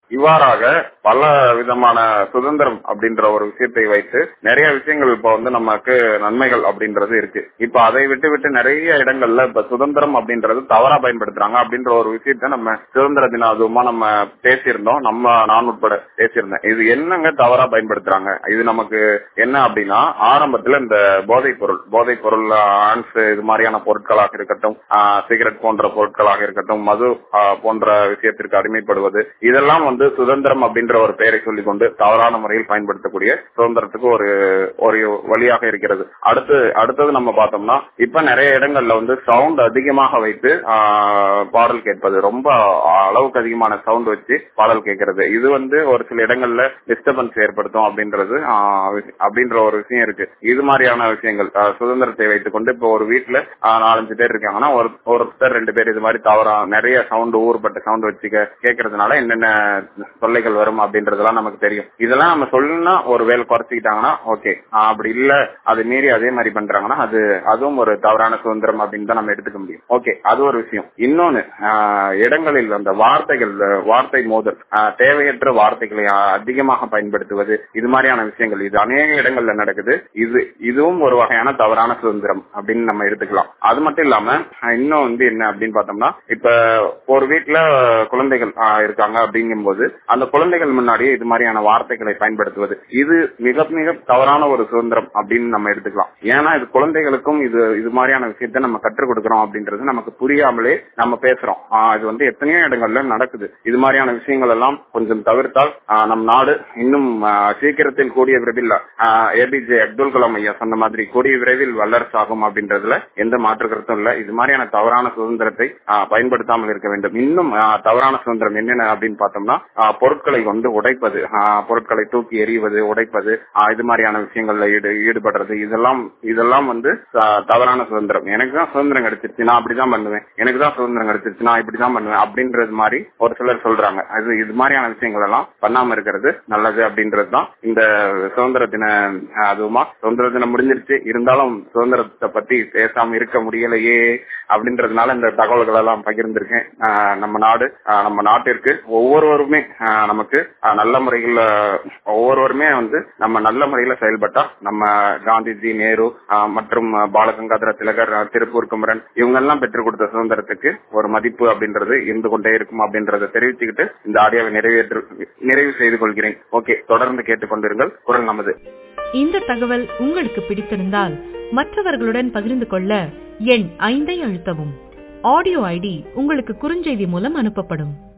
இவ்வாறாக பல விதமான சுதந்திரம் அப்படின்ற ஒரு விஷயத்தை வைத்து நிறைய விஷயங்கள் இப்ப வந்து நமக்கு நன்மைகள் அப்படின்றது இருக்கு இப்ப அதை விட்டு விட்டு நிறைய இடங்கள்ல இப்ப சுதந்திரம் அப்படின்றது தவறா பயன்படுத்துறாங்க அப்படின்ற ஒரு விஷயத்த நம்ம சுதந்திர தின அதுவுமா நம்ம பேசியிருந்தோம் நம்ம நான் உட்பட பேசியிருந்தேன் இது என்னங்க தவறா பயன்படுத்துறாங்க இது நமக்கு என்ன அப்படின்னா ஆரம்பத்துல இந்த போதைப் பொருள் போதைப் பொருள் ஆன்ஸ் இது மாதிரியான பொருட்களாக இருக்கட்டும் சிகரெட் போன்ற பொருட்களாக இருக்கட்டும் மது போன்ற விஷயத்திற்கு அடிமைப்படுவது இதெல்லாம் வந்து சுதந்திரம் அப்படின்ற ஒரு பெயரை சொல்லிக் கொண்டு தவறான முறையில் பயன்படுத்தக்கூடிய சுதந்திரத்துக்கு ஒரு ஒரு வழியாக இருக்கிறது அடுத்து அடுத்தது நம்ம பார்த்தோம்னா இப்ப நிறைய இடங்கள்ல வந்து சவுண்ட் அதிகமாக வைத்து பாடல் கேட்பது ரொம்ப அளவுக்கு அதிகமான சவுண்ட் வச்சு பாடல் கேட்கறது இது வந்து ஒரு சில இடங்கள்ல டிஸ்டர்பன்ஸ் ஏற்படுத்தும் அப்படின்றது அப்படின்ற ஒரு விஷயம் இருக்கு இது மாதிரியான விஷயங்கள் சுதந்திரத்தை வைத்துக் கொண்டு இப்போ ஒரு வீட்டுல நாலஞ்சு பேர் இருக்காங்கன்னா ஒரு ஒருத்தர் ரெண்டு பேர் இது மாதிரி தவறா நிறைய சவுண்ட் ஊர்பட்ட சவுண்ட் வச்சு கேட்கறதுனால என்னென்ன தொல்லைகள் வரும் அப்படின்றதெல்லாம் நமக்கு தெரியும் இதெல்லாம் நம்ம சொல்லணும்னா ஒரு வேலை குறைச்சிக்கிட்டாங்கன்னா ஓகே அப்படி இல்ல அது மீறி அதே மாதிரி பண்றாங்கன்னா அது அதுவும் ஒரு தவறான சுதந்திரம் அப்படின்னு தான் நம்ம எடுத்துக்க முடியும் ஓகே அது ஒரு விஷயம் இன்னொன்னு இடங்களில் அந்த வார்த்தைகள் வார்த்தை மோதல் தேவையற்ற வார்த்தைகளை அதிகமாக பயன்படுத்துவது இது மாதிரியான விஷயங்கள் இது அநேக இடங்கள்ல நடக்குது இது இதுவும் ஒரு வகையான தவறான சுதந்திரம் அப்படின்னு நம்ம எடுத்துக்கலாம் அது மட்டும் இல்லாம இன்னும் வந்து என்ன அப்படின்னு பார்த்தோம்னா இப்ப ஒரு வீட்டுல குழந்தைகள் இருக்காங்க அப்படிங்கும் போது அந்த குழந்தைகள் முன்னாடியே இது மாதிரியான வார்த்தைகளை பயன்படுத்துவது இது மிக மிக தவறான ஒரு சுதந்திரம் அப்படின்னு நம்ம எடுத்துக்கலாம் ஏன்னா இது குழந்தைகளுக்கும் இது இது மாதிரியான விஷயத்த நம்ம கற்றுக் கொடுக்கிறோம் அப்படின்றது நமக்கு புரியாமலே நம்ம பேசுறோம் இது வந்து எத்தனையோ இடங்கள்ல நடக்குது இது மாதிரியான விஷயங்கள் எல்லாம் கொஞ்சம் தவிர்த்தால் நம் நாடு இன்னும் சீக்கிரத்தில் கூடிய விரைவில் ஏபிஜே அப்துல் கலாம் ஐயா சொன்ன மாதிரி கூடிய விரைவில் வல்லரசு ஆகும் அப்படின்றதுல எந்த மாற்று கருத்தும் இல்ல இது மாதிரியான தவறான சுதந்திரத்தை பயன்படுத்தாமல் இருக்க வேண்டும் இன்னும் தவறான சுதந்திரம் என்னென்ன அப்படின்னு பார்த்தோம்னா பொருட்களை வந்து உடைப்பது பொருட்களை தூக்கி எறிவது உடைப்பது இது மாதிரியான விஷயங்கள்ல ஈடுபடுறது இதெல்லாம் இதெல்லாம் வந்து தவறான சுதந்திரம் எனக்கு தான் சுதந்திரம் கிடைச்சிருச்சு நான் அப்படிதான் பண்ணுவேன் எனக்கு தான் சுதந்திரம் கிடைச்சிருச்சு நான் இப்படிதான் பண்ணுவேன் அப்படின்றது மாதிரி ஒரு சிலர் சொல்றாங்க அது இது மாதிரியான விஷயங்கள் எல்லாம் பண்ணாம இருக்கிறது நல்லது அப்படின்றது தான் இந்த சுதந்திர தின அதுவுமா சுதந்திர தினம் முடிஞ்சிருச்சு இருந்தாலும் சுதந்திரத்தை பத்தி பேசாம இருக்க முடியலையே அப்படின்றதுனால இந்த தகவல்கள் எல்லாம் பகிர்ந்திருக்கேன் நம்ம நாடு நம்ம நாட்டிற்கு ஒவ்வொருவருமே நமக்கு நல்ல முறையில் ஒவ்வொருவருமே வந்து நம்ம நல்ல முறையில செயல்பட்டா நம்ம காந்திஜி நேரு மற்றும் பாலகங்காதர திலகர் திருப்பூர் குமரன் இவங்க எல்லாம் பெற்றுக் கொடுத்த சுதந்திரத்துக்கு ஒரு மதிப்பு அப்படின்றது இருந்து கொண்டே இருக்கும் அப்படின்றத தெரிவிச்சுக்கிட்டு இந்த ஆடியோவை நிறைவேற்று நிறைவு செய்து கொள்கிறேன் ஓகே தொடர்ந்து கேட்டுக்கொண்டிருங்கள் குரல் நமது இந்த தகவல் உங்களுக்கு பிடித்திருந்தால் மற்றவர்களுடன் பகிர்ந்து கொள்ள எண் ஐந்தை அழுத்தவும் ஆடியோ ஐடி உங்களுக்கு குறுஞ்செய்தி மூலம் அனுப்பப்படும்